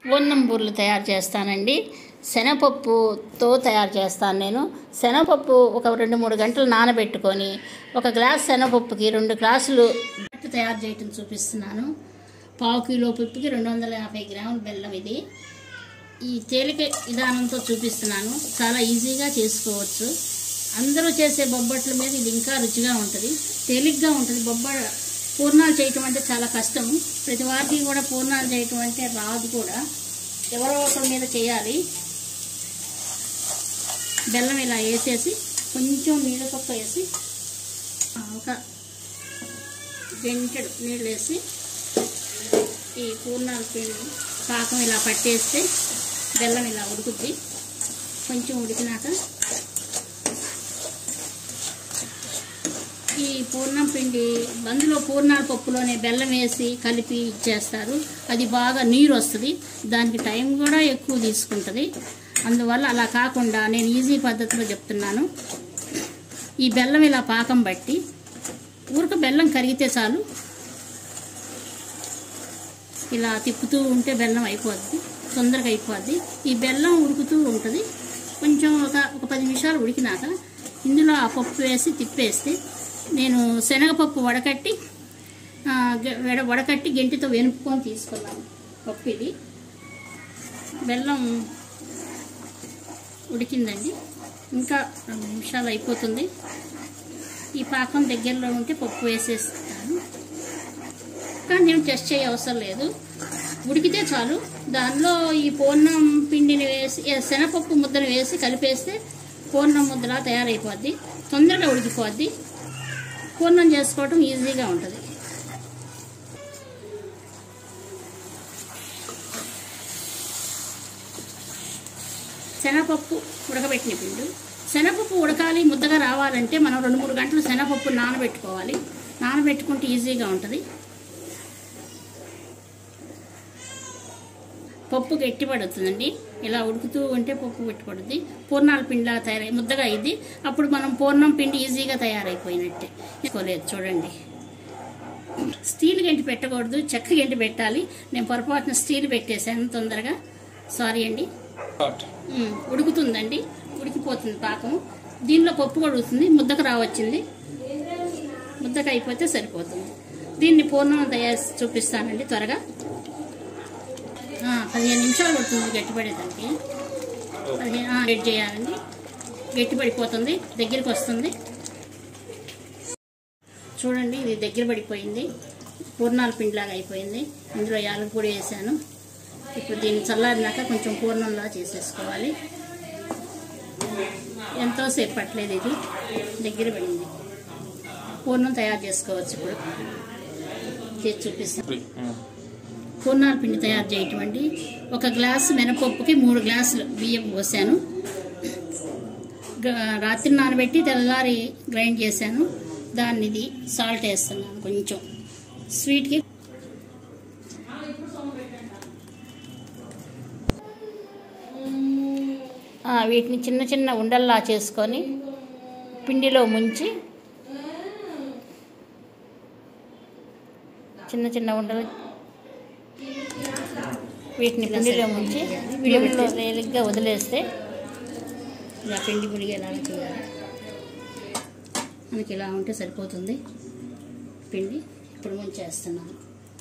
పూర్ణం బూర్లు తయారు చేస్తానండి శనగపప్పుతో తయారు చేస్తాను నేను శనగపప్పు ఒక రెండు మూడు గంటలు నానబెట్టుకొని ఒక గ్లాస్ శనగపప్పుకి రెండు గ్లాసులు పట్టు తయారు చేయటం చూపిస్తున్నాను పావు కిలో పప్పుకి రెండు వందల యాభై గ్రాముల బెల్లం ఇది ఈ తేలిక విధానంతో చూపిస్తున్నాను చాలా ఈజీగా చేసుకోవచ్చు అందరూ చేసే బొబ్బట్ల మీద ఇది ఇంకా రుచిగా ఉంటుంది తేలిగ్గా ఉంటుంది బొబ్బ పూర్ణాలు చేయటం అంటే చాలా కష్టం ప్రతి వారికి కూడా పూర్ణాలు చేయటం అంటే రాదు కూడా ఎవరో ఒకరి మీద చేయాలి బెల్లం ఇలా వేసేసి కొంచెం నీళ్ళ పక్క వేసి ఆ, ఒక గంటెడు నీళ్ళు వేసి ఈ పూర్ణాల పిండి పాకం ఇలా పట్టేస్తే బెల్లం ఇలా ఉడుకుద్ది కొంచెం ఉడికినాక ఈ పూర్ణం పిండి అందులో పూర్ణాల పప్పులోనే బెల్లం వేసి కలిపి ఇచ్చేస్తారు అది బాగా నీరు వస్తుంది దానికి టైం కూడా ఎక్కువ తీసుకుంటుంది అందువల్ల అలా కాకుండా నేను ఈజీ పద్ధతిలో చెప్తున్నాను ఈ బెల్లం ఇలా పాకం బట్టి ఊరిక బెల్లం కరిగితే చాలు ఇలా తిప్పుతూ ఉంటే బెల్లం అయిపోద్ది తొందరగా అయిపోద్ది ఈ బెల్లం ఉడుకుతూ ఉంటుంది కొంచెం ఒక ఒక పది నిమిషాలు ఉడికినాక ఇందులో ఆ పప్పు వేసి తిప్పేస్తే నేను శనగపప్పు వడకట్టి ఆ, గ- వడ- వడకట్టి గెంటితో వెనుపుకొని తీసుకున్నాను పప్పు ఇది బెల్లం ఉడికిందండి ఇంకా రెండు నిమిషాలు అయిపోతుంది ఈ పాకం దగ్గరలో ఉంటే పప్పు వేసేస్తాను కానీ నేను టెస్ట్ చేయ అవసరం లేదు ఉడికితే చాలు దానిలో ఈ పూర్ణం పిండిని వేసి ఏ, శనగపప్పు ముద్దను వేసి కలిపేస్తే పూర్ణం ముద్దలా తయారైపోద్ది తొందరగా ఉడికిపోద్ది పూర్ణం చేసుకోవటం ఈజీగా ఉంటుంది శనగపప్పు ఉడకబెట్టిన పిండి శనగపప్పు ఉడకాలి ముద్దగా రావాలంటే మనం రెండు మూడు గంటలు శనగపప్పు నానబెట్టుకోవాలి నానబెట్టుకుంటే ఈజీగా ఉంటుంది పప్పు గట్టిపడుతుందండి ఇలా ఉడుకుతూ ఉంటే పప్పు గట్టిపడుద్ది పూర్ణాల పిండిలా తయారై ముద్దగా అయింది అప్పుడు మనం పూర్ణం పిండి ఈజీగా తయారైపోయినట్టే తీసుకోలేదు చూడండి స్టీల్ గంటి పెట్టకూడదు చెక్క గంటి పెట్టాలి నేను పొరపాటున స్టీల్ పెట్టేశాను తొందరగా సారీ అండి ఉమ్, ఉడుకుతుందండి ఉడికిపోతుంది పాకం దీనిలో పప్పు కూడా ఉడుకుతుంది ముద్దకు రావచ్చింది ముద్దకు అయిపోతే సరిపోతుంది దీన్ని పూర్ణం తయారు చూపిస్తానండి త్వరగా ఆ, పదిహేను నిమిషాలు పడుతుంది గట్టిపడేదానికి పదిహేను ఆ, వెయిట్ చేయాలండి గట్టిపడిపోతుంది దగ్గరికి వస్తుంది చూడండి ఇది దగ్గర పడిపోయింది పూర్ణాల పిండిలాగా అయిపోయింది ఇందులో యాలక పొడి వేసాను ఇప్పుడు దీన్ని చల్లారినాక కొంచెం పూర్ణంలా చేసేసుకోవాలి ఎంతోసేపు పట్టలేదు ఇది దగ్గర పడింది పూర్ణం తయారు చేసుకోవచ్చు ఇప్పుడు చేసి చూపిస్తాను పూర్ణాల పిండి తయారు చేయటం అండి ఒక గ్లాసు మినపప్పుకి మూడు గ్లాసులు బియ్యం పోసాను గ- రాత్రి నానబెట్టి తెల్లవారి గ్రైండ్ చేశాను దాన్ని ఇది సాల్ట్ వేస్తున్నాను కొంచెం స్వీట్కి ఆ, వీటిని చిన్న చిన్న ఉండల్లా చేసుకొని పిండిలో ముంచి చిన్న చిన్న ఉండలు వీటిని పిండిలో ముంచి నూనెలో తేలిగ్గా వదిలేస్తే ఇలా పిండి మునిగేలాగా చేయాలి మనకి ఇలా ఉంటే సరిపోతుంది పిండి ఇప్పుడు ముంచేస్తున్నాను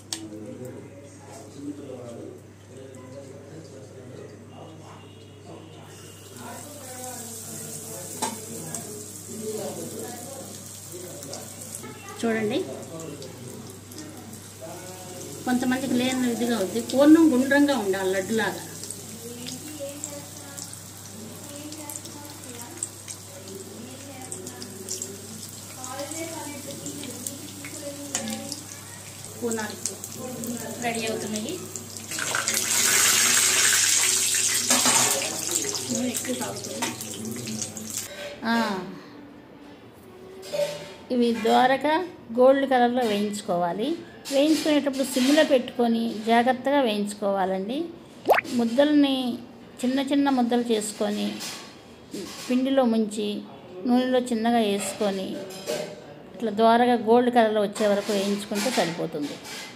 చూడండి కొంతమందికి లేని ఇదిగా ఉంది పూర్ణం గుండ్రంగా ఉండాలి లడ్డులాగా పూర్ణాలు రెడీ అవుతున్నాయి నూనె ఎక్కువ తాగుతుంది ఆ, ఇవి ద్వారగా గోల్డ్ కలర్లో వేయించుకోవాలి వేయించుకునేటప్పుడు సిమ్లో పెట్టుకొని జాగ్రత్తగా వేయించుకోవాలండి ముద్దల్ని చిన్న చిన్న ముద్దలు చేసుకొని పిండిలో ముంచి నూనెలో చిన్నగా వేసుకొని ఇట్లా ద్వారగా గోల్డ్ కలర్లో వచ్చే వరకు వేయించుకుంటే సరిపోతుంది